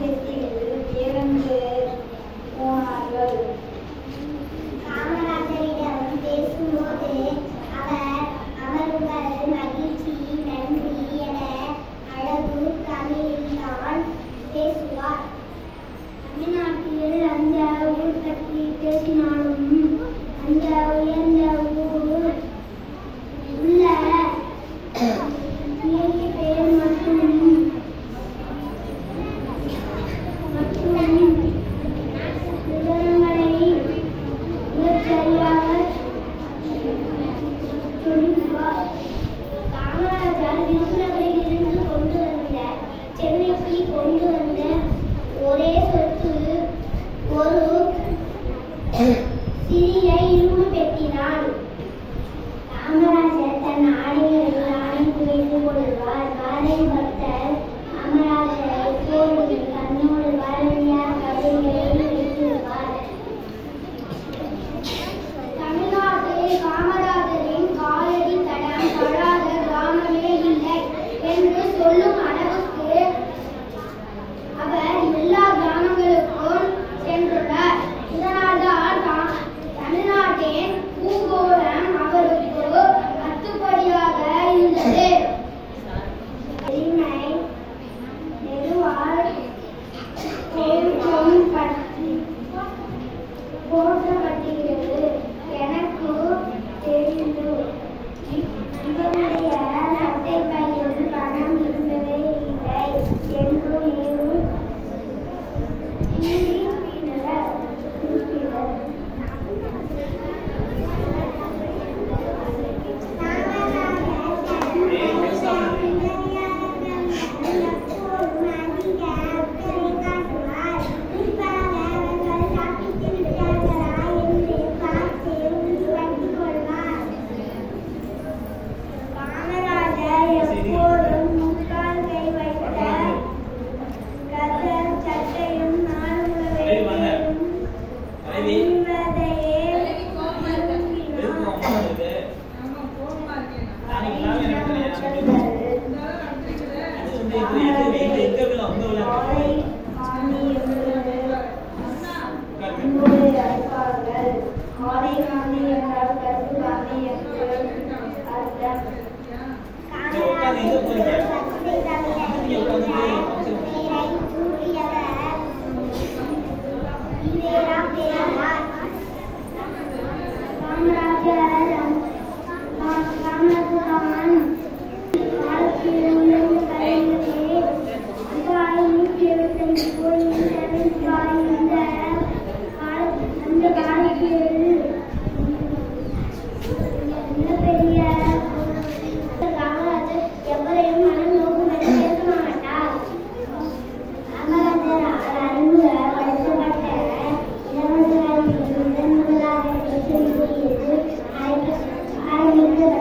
ராஜ்யத்தில் இறந்து போனார்கள் காமராஜரிடம் பேசும்போது அவர் அவர்கள் மகிழ்ச்சி நன்றி என அழகு தமிழில் தான் பேசுவார் தமிழ்நாட்டில் அந்த ஊர் பற்றி பேசினாலும் அந்த உயர்ந்த ஊர் உள்ள இயற்கை பெயர் மற்றும் மற்றும் விவரங்களை மிகச்சரியாக சொல்லுவார். காமராஜர் விருதுநகரில் இருந்து கொண்டு வந்த சென்னைக்கு கொண்டு வந்த ஒரே சொத்து ஒரு சிறிய இரும்பு பெட்டிதான் காமராஜர் தன் ஆடைகளை அணிந்து வைத்துக் கொள்வார் பாரதி பக்தர் காமராஜரை எப்போதும் தன்னோடு பாரதியார் கவிதைகளை வைத்திருப்பார் தமிழ்நாட்டில் காமராஜரின் காலடி தடம் படாத கிராமமே இல்லை என்று சொல்லும் அளவுக்கு அவர் எல்லா கிராமங்களுக்கும் சென்றுள்ளார் இதனால்தான் தா- தமிழ்நாட்டின் பூகோளம் அவருக்கு அத்துப்படியாக இருந்தது எளிமை நெடுவார் ஒழுக்கம் பற்றி போற்றப்பட்டிருக்கிறது எனக்கு தெரிந்து இவருடைய சட்டை பையில் பணம் இருந்ததே இல்லை என்றும் ஏதும் குறிப்பினர் குறிப்பினர் காமராஜர் எப்போதும் முக்கால் கை வைத்த கதர் சட்டையும் நான்கு வேலையும் அணிவதையே விரும்பினார். காலை காணி என்பது அன்போடு அழைப்பார்கள் காலை காணி என்றால் கருப்பு காணி என்று அர்த்தம் அந்த காலத்தில் மிகப்பெரிய காமராஜர் எவரையும் மனம் நோக்கும்படி பேச மாட்டார் காமராஜர் அறிமுக படுத்தப்பட்ட இளவரசராக முதன் முதலாக பேசுகிறது ஆரம்பிக்கப்பட்டது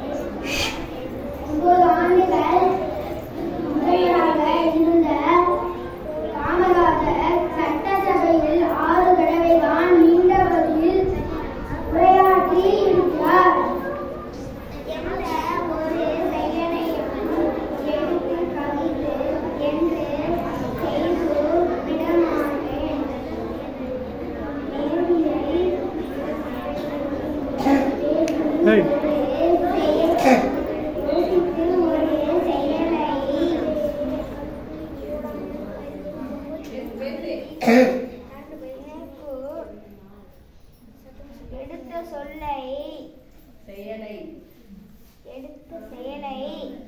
ஒன்பது ஆண்டுகள் முறையாக இருந்த காமராஜர் சட்டசபையில் ஆறு தடவை தான் நீண்ட வழியில் உரையாற்றி இருக்கிறார் எந்த ஒரு செயலையும் எடுத்து கவித்து என்று செய்து விடமாட்டேன் நேர்மையை Hey. யோசித்து ஒரு செயலை எடுத்த சொல்லை செயலை எடுத்த செயலை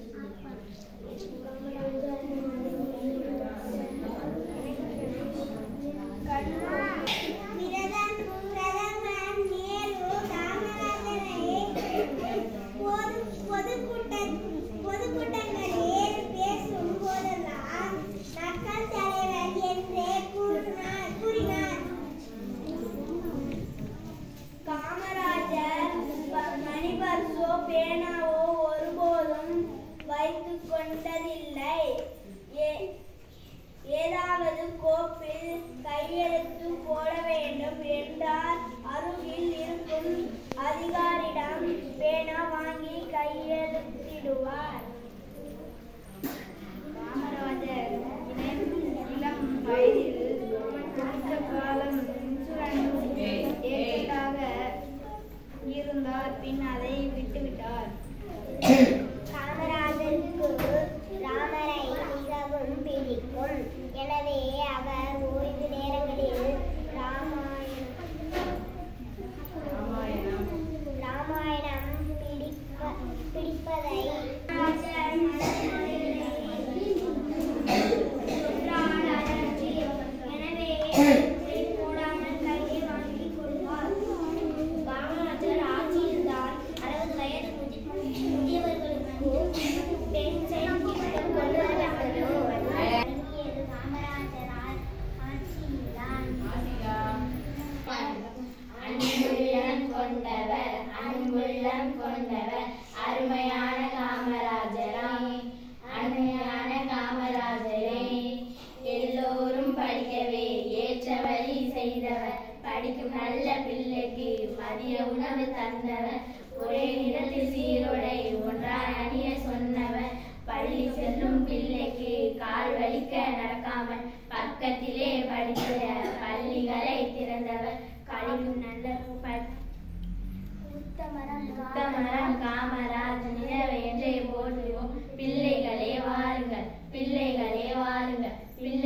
பொதுக்கூட்டங்களில் பேசும் போதெல்லாம் மக்கள் தலைவர் என்றே கூறினார் கூறினார் காமராஜர் ப- மணிபர்சோ பேனாவோ ஒருபோதும் வைத்துக் கொண்டதில்லை ஏ- ஏதாவது கோப்பில் கையெழுத்து போட வேண்டும் என்றால் அருகில் இருக்கும் அதிகாரிடம் பேனா வாங்கி கையெழுத்திடுவார் காமராஜர் இளம் இளம் மதிய உணவு தந்தவர் ஒரே நிறத்தில் சீருடை ஒன்றாய் அணிய சொன்னவர் பள்ளி செல்லும் பிள்ளைக்கு கால் வலிக்க நடக்காமல் பக்கத்திலே படித்த பள்ளிகளை திறந்தவர் கழிவும் நல்ல ப- உத்தமரம் காமராஜ் நிலவை என்றே போற்றுவோம் பிள்ளைகளே வாருங்கள் பிள்ளைகளே வாருங்கள் பிள்ளை